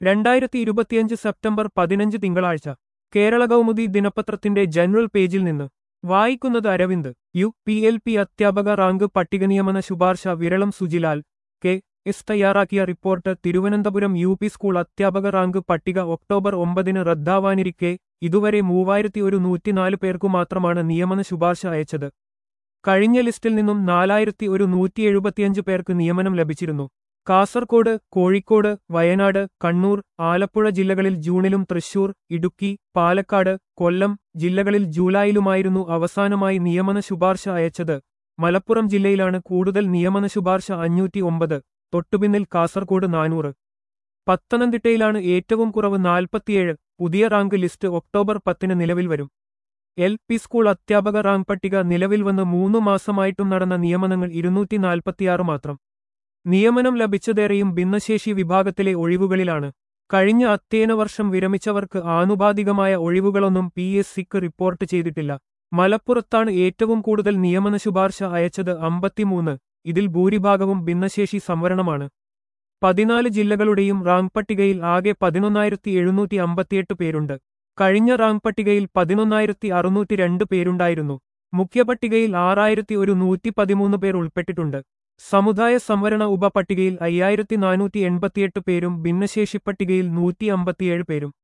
രണ്ടായിരത്തി ഇരുപത്തിയഞ്ച് സെപ്റ്റംബർ പതിനഞ്ച് തിങ്കളാഴ്ച കേരള കൗമുദി ദിനപത്രത്തിന്റെ ജനറൽ പേജിൽ നിന്ന് വായിക്കുന്നത് Aravind U P L P അധ്യാപക റാങ്ക് പട്ടിക നിയമന ശുപാർശ വിരളം സുജിലാൽ കെ എസ് തയ്യാറാക്കിയ report Thiruvananthapuram U P school അധ്യാപക റാങ്ക് പട്ടിക ഒക്ടോബർ ഒമ്പതിന് റദ്ദാവാനിരിക്കെ ഇതുവരെ മൂവായിരത്തി ഒരു നൂറ്റിനാല് പേർക്കു മാത്രമാണ് നിയമന ശുപാർശ അയച്ചത് കഴിഞ്ഞ ലിസ്റ്റിൽ നിന്നും നാലായിരത്തി ഒരു നൂറ്റി എഴുപത്തിയഞ്ച് പേർക്ക് നിയമനം ലഭിച്ചിരുന്നു കാസർകോട് കോഴിക്കോട് വയനാട് കണ്ണൂർ ആലപ്പുഴ ജില്ലകളിൽ ജൂണിലും തൃശൂർ ഇടുക്കി പാലക്കാട് കൊല്ലം ജില്ലകളിൽ ജൂലൈയിലുമായിരുന്നു അവസാനമായി നിയമന ശുപാർശ അയച്ചത് മലപ്പുറം ജില്ലയിലാണ് കൂടുതൽ നിയമന ശുപാർശ അഞ്ഞൂറ്റി ഒമ്പത് തൊട്ടുപിന്നിൽ കാസർകോട് നാനൂറ് പത്തനംതിട്ടയിലാണ് ഏറ്റവും കുറവ് നാൽപ്പത്തിയേഴ് പുതിയ റാങ്ക് ലിസ്റ്റ് ഒക്ടോബർ പത്തിന് നിലവിൽ വരും എൽ പി സ്കൂൾ അധ്യാപക റാങ്ക് പട്ടിക നിലവിൽ വന്ന് മൂന്നു മാസമായിട്ടും നടന്ന നിയമനങ്ങൾ ഇരുന്നൂറ്റി നാൽപ്പത്തിയാറ് മാത്രം നിയമനം ലഭിച്ചതേറെയും ഭിന്നശേഷി വിഭാഗത്തിലെ ഒഴിവുകളിലാണ് കഴിഞ്ഞ അധ്യയന വർഷം വിരമിച്ചവർക്ക് ആനുപാതികമായ ഒഴിവുകളൊന്നും പി എസ് സിക്ക് റിപ്പോർട്ട് ചെയ്തിട്ടില്ല മലപ്പുറത്താണ് ഏറ്റവും കൂടുതൽ നിയമന ശുപാർശ അയച്ചത് അമ്പത്തിമൂന്ന് ഇതിൽ ഭൂരിഭാഗവും ഭിന്നശേഷി സംവരണമാണ് പതിനാല് ജില്ലകളുടെയും റാങ്ക് പട്ടികയിൽ ആകെ പതിനൊന്നായിരത്തി എഴുന്നൂറ്റി അമ്പത്തിയെട്ട് പേരുണ്ട് കഴിഞ്ഞ റാങ്ക് പട്ടികയിൽ പതിനൊന്നായിരത്തി അറുന്നൂറ്റി രണ്ട് പേരുണ്ടായിരുന്നു മുഖ്യപട്ടികയിൽ ആറായിരത്തി ഒരു നൂറ്റി പതിമൂന്ന് പേർ ഉൾപ്പെട്ടിട്ടുണ്ട് സമുദായ സംവരണ ഉപപട്ടികയിൽ അയ്യായിരത്തി നാനൂറ്റി എൺപത്തിയെട്ട് പേരും ഭിന്നശേഷി പട്ടികയിൽ നൂറ്റി അമ്പത്തിയേഴ് പേരും